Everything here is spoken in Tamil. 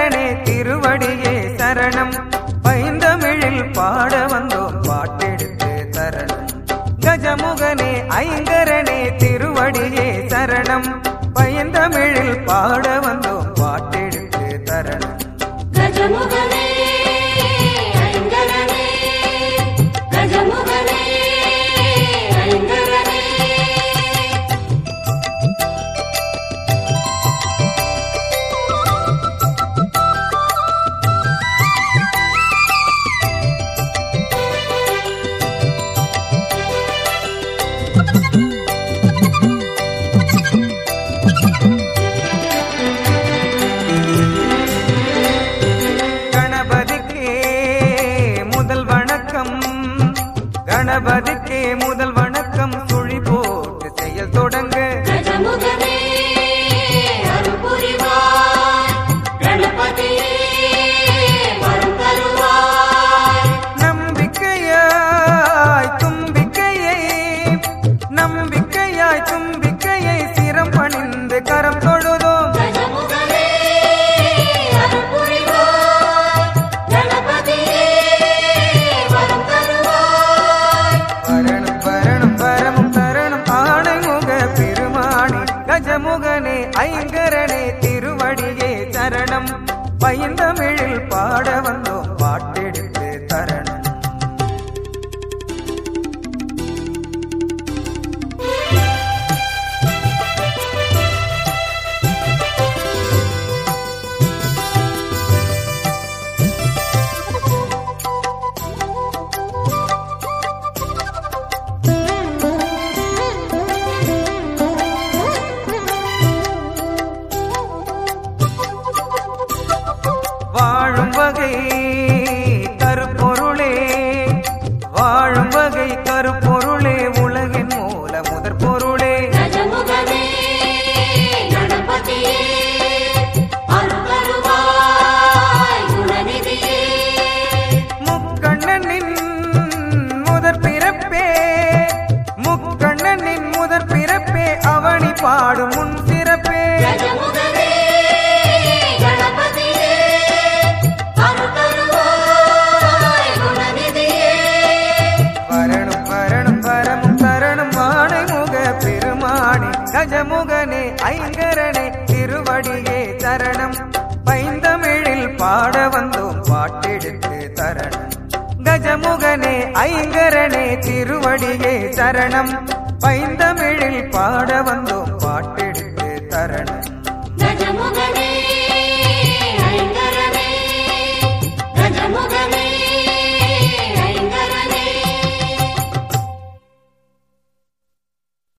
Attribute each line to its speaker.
Speaker 1: ஐங்கரனே திருவடியே சரணம் பைந்தமிழில் பாட வந்தோம் பாட்டெடுத்து தரணம் கஜமுகனே ஐங்கரனே திருவடியே சரணம் பைந்தமிழில் பாட வந்தோம் பாட்டெடுத்து தரணம்
Speaker 2: கஜமுகனே ஐங்கரனே கஜமுகனே ஐங்கரனே
Speaker 1: கணபதிக்கே முதல் வணக்கம் கணபதிக்கே முதல் வணக்கம் சுழி போட்டு செயல் தொடங்க
Speaker 2: கஜமுகனே அருள் புரிவாய் கணபதியே வரம் தருவாய்
Speaker 1: நம்பிக்கையாய் தும்பிக்கையை நம்பிக்கையாய் தும்பிக்கையை சிரம் பணிந்து கரம் தொழுதோம்
Speaker 2: கஜமுகனே அருள் புரிவாய் கணபதியே வரம் தருவாய்
Speaker 1: வரணும் வரணும் வரமும் தரணும் ஆணைமுக பெருமானி கஜமுகனே ஐங்கரனே திருவடியே சரணம் பைந்தமிழில் பாட வந்தோம் பாட்டெடுத்து தரணம் வாழும் வகை கருப்பொருளே வாழும் வகை கருப்பொருளே உலகின் மூல முதற் பொருளே
Speaker 2: கஜமுகனே கணபதியே அருள் தருவாய் குணநிதியே
Speaker 1: முக்கண்ணனின் முதற் பிறப்பே முக்கண்ணனின் முதற் பிறப்பே அவனி பாடும் முன் சிறப்பே
Speaker 2: கஜமுகனே கணபதியே அருள் தருவாய் குணநிதியே
Speaker 1: வரணும் வரணும் வரமும் தரணும் ஆணைமுக பெருமானி கஜமுகனே ஐங்கரனே திருவடியே சரணம் பைந்தமிழில் பாட வந்தோம் பாட்டெடுத்து தரணம் கஜமுகனே ஐங்கரனே திருவடியே சரணம் பைந்தமிழில் பாட வந்தோம் பாட்டெடுத்து